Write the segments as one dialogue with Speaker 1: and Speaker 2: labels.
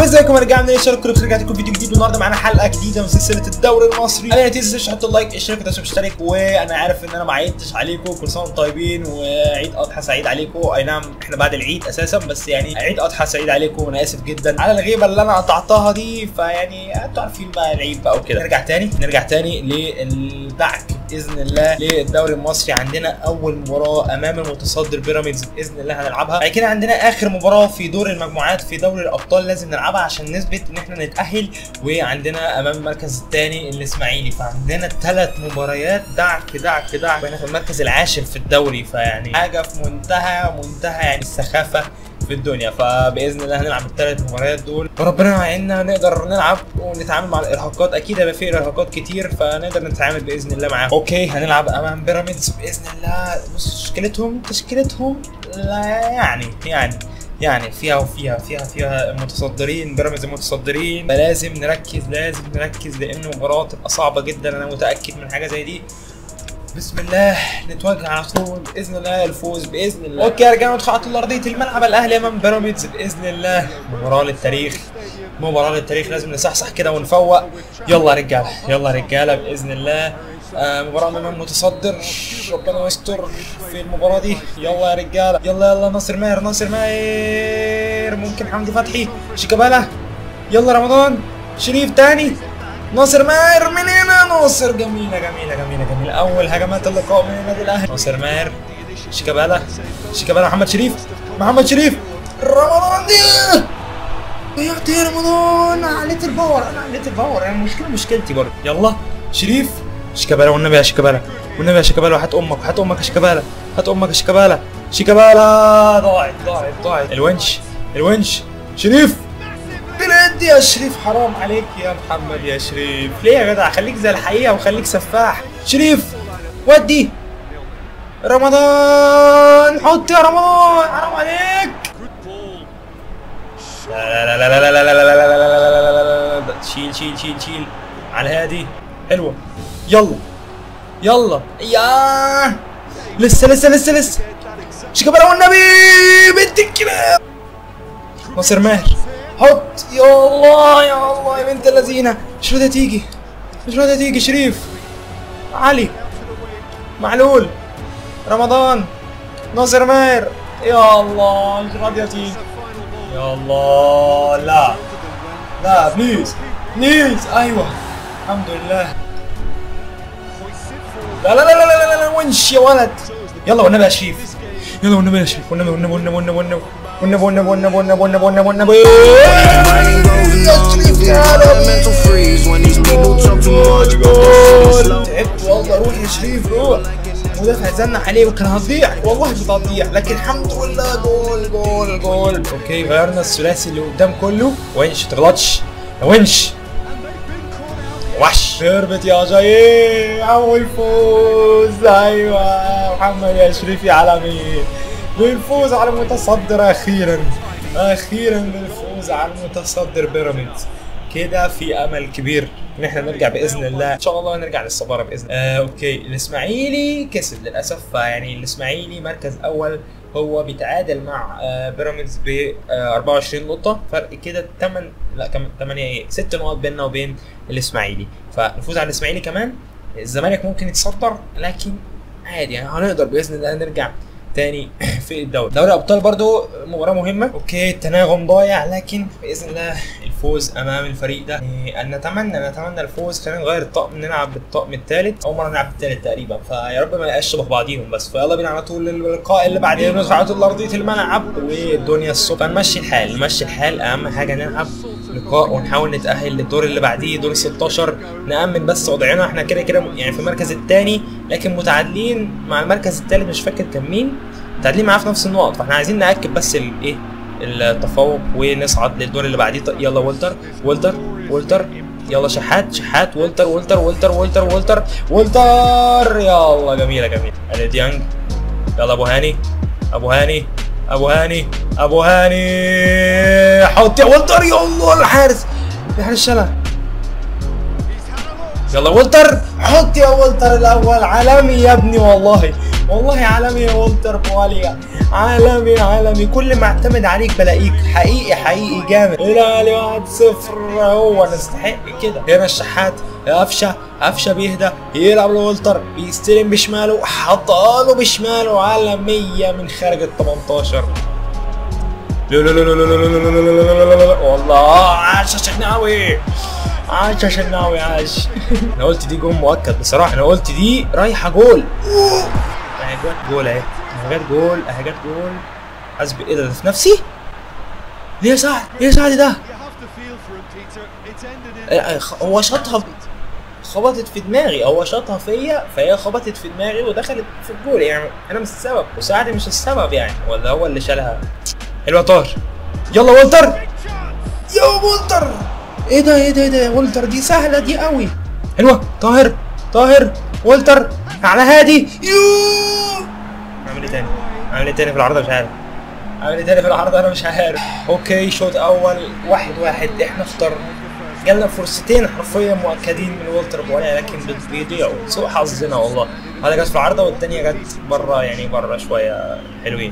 Speaker 1: ازيكم رجعنا للشركه كل رجعت لكم فيديو جديد والنهارده معانا حلقه جديده من سلسله الدوري المصري انا تنسوا تحطوا اللايك اشتركوا تنسوا تشترك وانا عارف ان انا ما عيدتش عليكم كل سنه وانتم طيبين وعيد اضحى سعيد عليكم اي نعم احنا بعد العيد اساسا بس يعني عيد اضحى سعيد عليكم وانا اسف جدا على الغيبه اللي انا قطعتها دي فيعني انتوا عارفين بقى العيد بقى وكده نرجع تاني نرجع تاني للدعك باذن الله للدوري المصري عندنا اول مباراه امام المتصدر بيراميدز باذن الله هنلعبها بعد كده عندنا اخر مباراه في دور المجموعات في دوري الابطال لازم نلعبها عشان نثبت ان احنا نتاهل وعندنا امام المركز الثاني الاسماعيلي فعندنا ثلاث مباريات دعك دعك دعك واحنا في المركز العاشر في الدوري فيعني حاجه في منتهى منتهى يعني السخافه في الدنيا فباذن الله هنلعب الثلاث مباريات دول وربنا يعيننا نقدر نلعب ونتعامل مع الارهاقات اكيد هيبقى في ارهاقات كتير فنقدر نتعامل باذن الله معاهم اوكي هنلعب امام بيراميدز باذن الله بص تشكيلتهم تشكيلتهم لا يعني يعني يعني فيها وفيها فيها فيها المتصدرين بيراميدز المتصدرين فلازم نركز لازم نركز لان المباراه تبقى صعبه جدا انا متاكد من حاجه زي دي بسم الله نتوجه على طول باذن الله الفوز باذن الله اوكي يا رجاله ندخل على طول ارضيه الملعب الاهلي امام بيراميدز باذن الله مباراه للتاريخ مباراه للتاريخ لازم نصحصح كده ونفوق يلا يا رجاله يلا يا رجاله باذن الله آه مباراة امام متصدر ربنا يستر في المباراة دي يلا يا رجالة يلا يلا ناصر ماهر ناصر ماهر ممكن حمدي فتحي شيكابالا يلا رمضان شريف تاني ناصر ماهر من هنا ناصر جميلة جميلة جميلة جميلة أول هجمات اللقاء من النادي الأهلي ناصر ماهر شيكابالا شيكابالا محمد شريف محمد شريف رمضان دي ضيعت يا رمضان عليت الباور انا عليت الباور يعني المشكله مشكلتي برضه يلا شريف شيكابالا والنبي يا شيكابالا والنبي يا شيكابالا هات امك هات امك يا شيكابالا هات امك يا شيكابالا شيكابالا ضاعت ضاعت ضاعت الونش الونش شريف بلاد يا شريف حرام عليك يا محمد يا شريف ليه يا جدع خليك زي الحقيقه وخليك سفاح شريف ودي رمضان حط يا رمضان حرام عليك لا لا لا لا لا لا لا لا لا لا لا لا لا لا شيل شيل شيل شيل على هادي حلوه يلا يلا يا لسه لسه لسه لسه شيكابالا والنبي بنت الكلاب ناصر ماهر حط يا الله يا الله يا بنت اللذينه مش راضيه تيجي مش راضيه تيجي شريف علي معلول رمضان ناصر ماهر يا الله مش راضيه تيجي يا الله لا لا بليز بليز ايوه الحمد لله لا لا لا لا لا لا لا ونش يا ولد يلا والنبي يا شريف يلا والنبي يا شريف والنبي والنبي والنبي والنبي والنبي والنبي والنبي والنبي والنبي والنبي والنبي
Speaker 2: mental freeze when these people talk too much but they slow.
Speaker 1: تعبت والله روح يا شريف روح مدافع زنح عليه وكان هتضيع والله كانت هتضيع لكن الحمد لله جول جول جول اوكي غيرنا الثلاثي اللي قدام كله ونش تغلطش يا ونش وحش هربت يا جاي ويفوز ايوه محمد يا شريف يا عالمي بالفوز على المتصدر اخيرا اخيرا بالفوز على المتصدر بيراميدز كده في امل كبير ان احنا نرجع باذن الله ان شاء الله نرجع للصداره باذن الله آه اوكي الاسماعيلي كسب للاسف يعني الاسماعيلي مركز اول هو بيتعادل مع آه بيراميدز ب آه 24 نقطه فرق كده 8 لا كمان 8 ايه 6 نقط بيننا وبين الاسماعيلي فنفوز على الاسماعيلي كمان الزمالك ممكن يتصدر لكن عادي يعني هنقدر باذن الله نرجع تاني في الدوري دوري ابطال برضو مباراه مهمه اوكي التناغم ضايع لكن باذن الله الفوز امام الفريق ده يعني أن نتمنى نتمنى الفوز خلينا نغير الطقم نلعب بالطقم الثالث اول مره نلعب بالثالث تقريبا فيا رب ما يبقاش شبه بعضيهم بس فيلا بينا على طول للقاء اللي بعدين ندخل على طول ارضيه الملعب والدنيا الصبح نمشي الحال نمشي الحال اهم حاجه نلعب لقاء ونحاول نتاهل للدور اللي بعديه دور ال 16 نامن بس وضعنا احنا كده كده يعني في المركز الثاني لكن متعادلين مع المركز الثالث مش فاكر كان مين متعادلين معاه في نفس النقط فاحنا عايزين ناكد بس الايه التفوق ونصعد للدور اللي بعديه طيب يلا ولتر ولتر ولتر يلا شحات شحات ولتر ولتر ولتر ولتر ولتر ولتر يلا جميله جميله ادي ديانج يلا ابو هاني ابو هاني ابو هاني ابو هاني حط يا ولتر يلا الحارس الحارس شالها يلا ولتر حط يا ولتر الاول عالمي يا ابني والله والله عالمي يا ولتر بواليا عالمي عالمي كل ما اعتمد عليك بلاقيك حقيقي حقيقي جامد الاهلي 1 0 هو نستحق كده هنا الشحات قفشه قفشه بيهدى يلعب لولتر بيستلم بشماله حطها له بشماله عالميه من خارج ال 18 لا لا لا لا لا لا لا لا لا لا لا لا لا والله عاش يا شناوي عاش يا شناوي عاش انا قلت دي جول مؤكد بصراحه انا قلت دي رايحه جول اهي جت جول اهي اهي جت جول اهي جت جول حسب ايه ده ده في نفسي؟ ليه يا سعد؟ ايه يا سعد ده؟ آه، خ- هو شاطها خبطت في دماغي هو شاطها فيا فهي خبطت في دماغي ودخلت في الجول يعني انا مش السبب وسعد مش السبب يعني ولا هو اللي شالها حلوه يا طاهر يلا والتر يا والتر ايه ده ايه ده ايه ده يا والتر دي سهله دي قوي حلوه طاهر طاهر والتر على هادي يو اعمل ايه تاني اعمل ايه تاني في العرضه مش عارف اعمل ايه تاني في العرضه انا مش عارف اوكي شوط اول واحد واحد احنا اخترنا جالنا فرصتين حرفيا مؤكدين من والتر بوالي لكن بت- بيضيعوا سوء حظنا والله هذا جت في العارضه والتانيه جت بره يعني بره شويه حلوين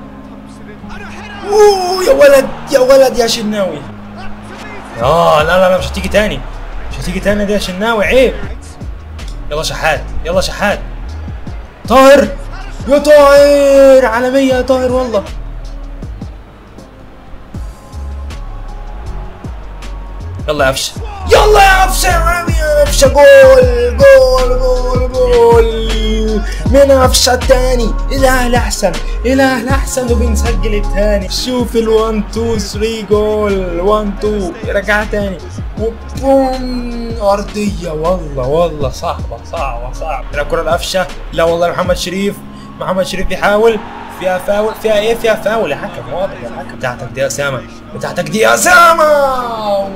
Speaker 1: اوه يا ولد يا ولد يا شناوي اه لا لا لا مش هتيجي تاني مش هتيجي تاني دي يا شناوي عيب يلا شحات يلا شحات طاهر يا طاهر عالمية يا طاهر والله يلا يا قفشه يلا يا قفشه يا عمي يا قفشه جول جول جول جول من قفشه التاني الاهلي احسن الاهلي احسن وبنسجل التاني شوف ال 1 2 3 جول 1 2 رجع تاني وبوم ارضيه والله والله صعبه صعبه صعبه الكره القفشه لا والله محمد شريف محمد شريف بيحاول فيها فاول فيها ايه فيها فاول يا حكم واضح يا حكم بتاعتك دي يا اسامه بتاعتك دي يا اسامه أوه،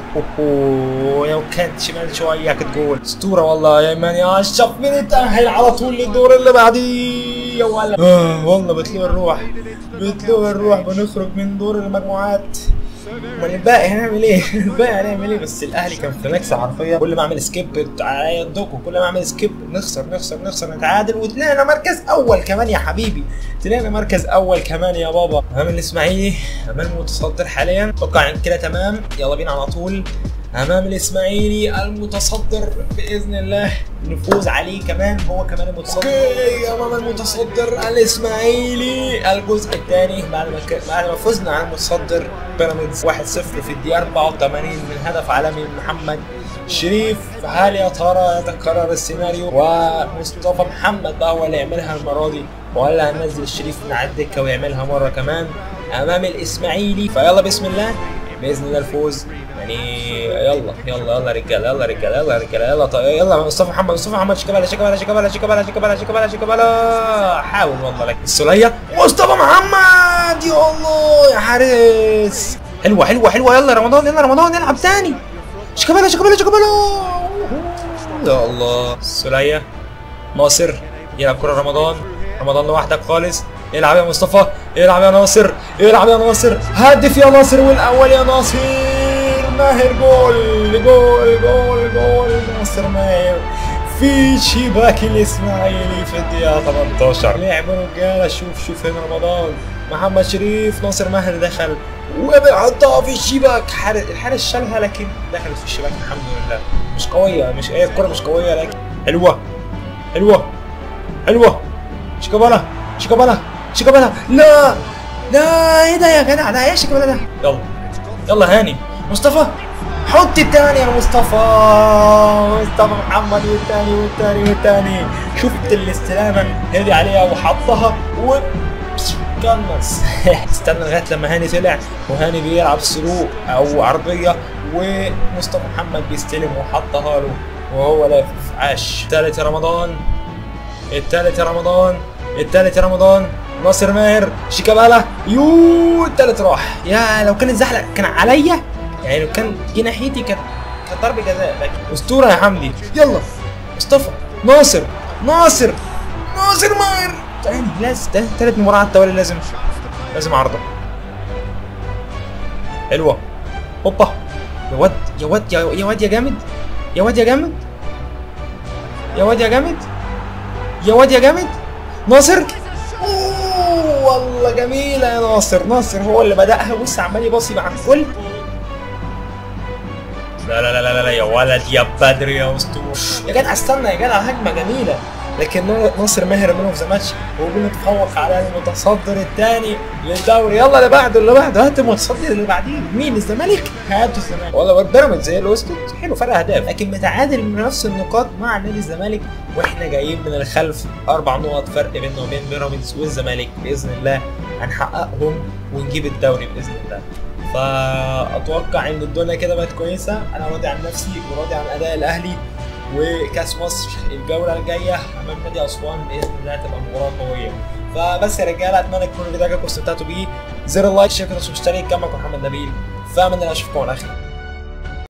Speaker 1: أوه، لو كانت شمال شويه كانت جول اسطوره والله يا ايمان يا اشرف بنتاهل على طول للدور اللي بعديه يا ولد آه والله بتلوي الروح بتلوي الروح بنخرج من دور المجموعات امال الباقي هنعمل ايه؟ الباقي هنعمل ايه؟ بس الاهلي كان في نكسه حرفيا كل ما اعمل سكيب على يدكم كل ما اعمل سكيب نخسر نخسر نخسر نتعادل وطلعنا مركز اول كمان يا حبيبي طلعنا مركز اول كمان يا بابا امام الاسماعيلي امام المتصدر حاليا اتوقع ان كده تمام يلا بينا على طول امام الاسماعيلي المتصدر باذن الله نفوز عليه كمان هو كمان المتصدر اوكي امام المتصدر الاسماعيلي الجزء الثاني بعد ما ك... بعد ما فزنا على المتصدر بيراميدز 1-0 في الدقيقه 84 من هدف عالمي من محمد شريف فهل يا ترى يتكرر السيناريو ومصطفى محمد بقى هو اللي يعملها المره دي ولا هننزل الشريف من على الدكه ويعملها مره كمان امام الاسماعيلي فيلا بسم الله باذن الله الفوز يعني يلا يلا يلا رجاله يلا رجاله يلا رجاله يلا طيب يلا مصطفى محمد مصطفى محمد شيكابالا شيكابالا شيكابالا شيكابالا شيكابالا شيكابالا شيكابالا حاول والله لك السوليه مصطفى محمد يا الله يا حارس حلوه حلوه حلوه يلا رمضان يلا رمضان نلعب تاني شيكابالا شيكابالا شيكابالا يا الله السوليه ناصر يلعب كره رمضان رمضان لوحدك خالص العب يا مصطفى العب يا ناصر العب يا ناصر هدف يا ناصر والاول يا ناصر ماهر جول جول جول جول ناصر ماهر في شباك الاسماعيلي في الدقيقة 18 لعبوا رجالة شوف شوف هنا رمضان محمد شريف ناصر ماهر دخل وبيحطها في الشباك حارس الحارس شالها لكن دخلت في الشباك الحمد لله مش قوية مش هي الكرة مش قوية لكن حلوة حلوة حلوة شيكابالا شيكابالا شيكابالا لا لا ايه ده يا جدع ده ايه شيكابالا ده يلا يلا هاني مصطفى حط الثاني يا مصطفى مصطفى محمد والثاني والثاني والثاني شفت الاستلامه هدي عليها وحطها و كنس استنى لغايه لما هاني طلع وهاني بيلعب سلوك او عرضيه ومصطفى محمد بيستلم وحطها له وهو لافف عاش ثالث يا رمضان الثالث يا رمضان الثالث يا رمضان ناصر ماهر شيكابالا يو الثالث راح يا لو كان الزحلق كان عليا يعني لو كان جه ناحيتي كانت كانت ضربه جزاء لكن اسطوره يا حمدي يلا مصطفى ناصر ناصر ناصر ماهر تاني لازم ده ثالث مباراه على التوالي لازم لازم عرضه حلوه هوبا يا واد يا واد يا يا واد يا جامد يا واد يا جامد يا واد يا جامد يا واد يا جامد ناصر اوه والله جميله يا ناصر ناصر هو اللي بداها بص عمال يباصي مع الكل لا لا لا لا لا يا ولد يا بدر يا اسطوره يا جدع استنى يا جدع هجمه جميله لكن ناصر ماهر منه في ذا ماتش وبنتفوق على المتصدر الثاني للدوري يلا اللي بعده اللي بعده هات المتصدر اللي بعديه مين الزمالك؟ هاتوا الزمالك والله بيراميدز هي اللي وصلت حلو فرق اهداف لكن متعادل من نفس النقاط مع نادي الزمالك واحنا جايين من الخلف اربع نقط فرق بيننا وبين بيراميدز والزمالك باذن الله هنحققهم ونجيب الدوري باذن الله فاتوقع ان الدنيا كده بقت كويسه انا راضي عن نفسي وراضي عن اداء الاهلي وكاس مصر الجوله الجايه امام نادي اسوان باذن الله تبقى مباراه قويه فبس يا رجاله اتمنى تكونوا الفيديو عجبكم واستمتعتوا بيه زر اللايك شير كده اشترك كما محمد نبيل فمن الله اشوفكم على خير